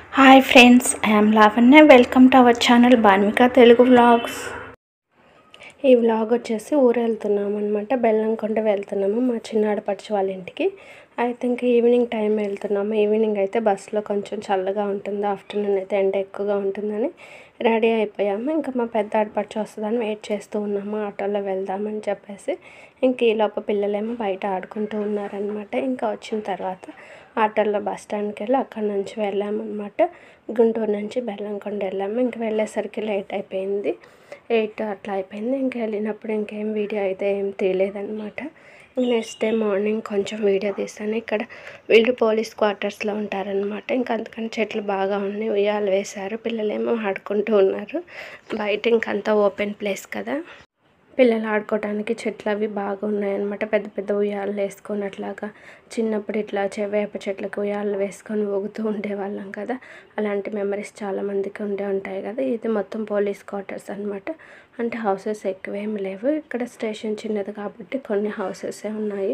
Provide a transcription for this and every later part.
hi friends I'm Lavanya welcome to our channel Banvika Telugu vlogs ఈ vlog వచ్చేసి ఊరు వెళ్తున్నాము అనమాట బెల్లంకొండ వెళ్తున్నాము మా చిన్న ఆడపడుచు వాళ్ళ ఇంటికి అయితే ఇంకా ఈవినింగ్ టైం వెళ్తున్నాము ఈవినింగ్ అయితే బస్సులో కొంచెం చల్లగా ఉంటుంది ఆఫ్టర్నూన్ అయితే ఎండ ఎక్కువగా ఉంటుందని రెడీ అయిపోయాము ఇంకా మా పెద్ద ఆడపడుచు వస్తుందని వెయిట్ చేస్తూ ఉన్నాము ఆటోలో వెళ్దామని చెప్పేసి ఇంక ఈలోపు పిల్లలేమో బయట ఆడుకుంటూ ఉన్నారనమాట ఇంకా వచ్చిన తర్వాత ఆటోలో బస్ స్టాండ్కి వెళ్ళి అక్కడ నుంచి వెళ్ళామన్నమాట గుంటూరు నుంచి బెల్లంకొండ వెళ్ళాము ఇంక వెళ్ళేసరికి లేట్ అయిపోయింది ఎయిట్ అట్లా అయిపోయింది ఇంక వెళ్ళినప్పుడు ఇంకేం వీడియో అయితే ఏం తీయలేదన్నమాట నెక్స్ట్ డే మార్నింగ్ కొంచెం వీడియో తీస్తాను ఇక్కడ వీళ్ళు పోలీస్ క్వార్టర్స్లో ఉంటారనమాట ఇంకా అందుకని చెట్లు బాగా ఉన్నాయి ఉయ్యాలు వేశారు పిల్లలేమో ఆడుకుంటూ ఉన్నారు బయట ఇంకంతా ఓపెన్ ప్లేస్ కదా పిల్లలు ఆడుకోవడానికి చెట్లు అవి బాగా ఉన్నాయన్నమాట పెద్ద పెద్ద ఉయ్యాలు వేసుకొని అట్లాగా చిన్నప్పుడు ఇట్లా చె వేప చెట్లకు ఉయ్యాలు వేసుకొని ఊగుతూ ఉండేవాళ్ళం కదా అలాంటి మెమరీస్ చాలామందికి ఉండే ఉంటాయి కదా ఇది మొత్తం పోలీస్ క్వార్టర్స్ అనమాట అంటే హౌసెస్ ఎక్కువేమి లేవు ఇక్కడ స్టేషన్ చిన్నది కాబట్టి కొన్ని హౌసెసే ఉన్నాయి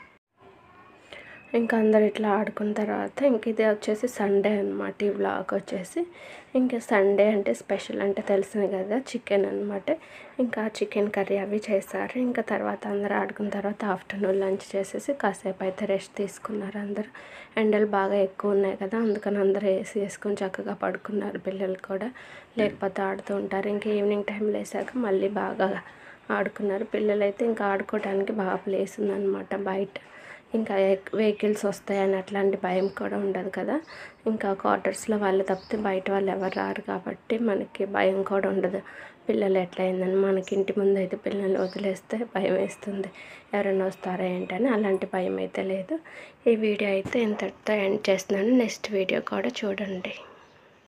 ఇంకా అందరు ఇట్లా ఆడుకున్న తర్వాత ఇంక ఇది వచ్చేసి సండే అనమాట ఈ వ్లాగ్ వచ్చేసి ఇంకా సండే అంటే స్పెషల్ అంటే తెలిసింది కదా చికెన్ అనమాట ఇంకా చికెన్ కర్రీ అవి చేస్తారు ఇంకా తర్వాత అందరూ ఆడుకున్న తర్వాత ఆఫ్టర్నూన్ లంచ్ చేసేసి కాసేపు అయితే రెస్ట్ తీసుకున్నారు అందరూ ఎండలు బాగా ఎక్కువ ఉన్నాయి కదా అందుకని అందరూ ఏసీ వేసుకొని చక్కగా పడుకున్నారు పిల్లలు కూడా లేకపోతే ఆడుతూ ఉంటారు ఇంకా ఈవినింగ్ టైం లేసాక మళ్ళీ బాగా ఆడుకున్నారు పిల్లలు అయితే ఇంకా ఆడుకోవడానికి బాగా ప్లేస్ ఉందన్నమాట బయట ఇంకా వెహికల్స్ వస్తాయని అట్లాంటి భయం కూడా ఉండదు కదా ఇంకా క్వార్టర్స్లో వాళ్ళు తప్పితే బయట వాళ్ళు ఎవరు రారు కాబట్టి మనకి భయం కూడా ఉండదు పిల్లలు ఎట్లా అయిందని మనకి ఇంటి ముందు అయితే పిల్లల్ని వదిలేస్తే భయం వేస్తుంది ఎవరైనా వస్తారా ఏంటని అలాంటి భయం అయితే లేదు ఈ వీడియో అయితే ఇంతటితో ఎండ్ చేస్తున్నాను నెక్స్ట్ వీడియో కూడా చూడండి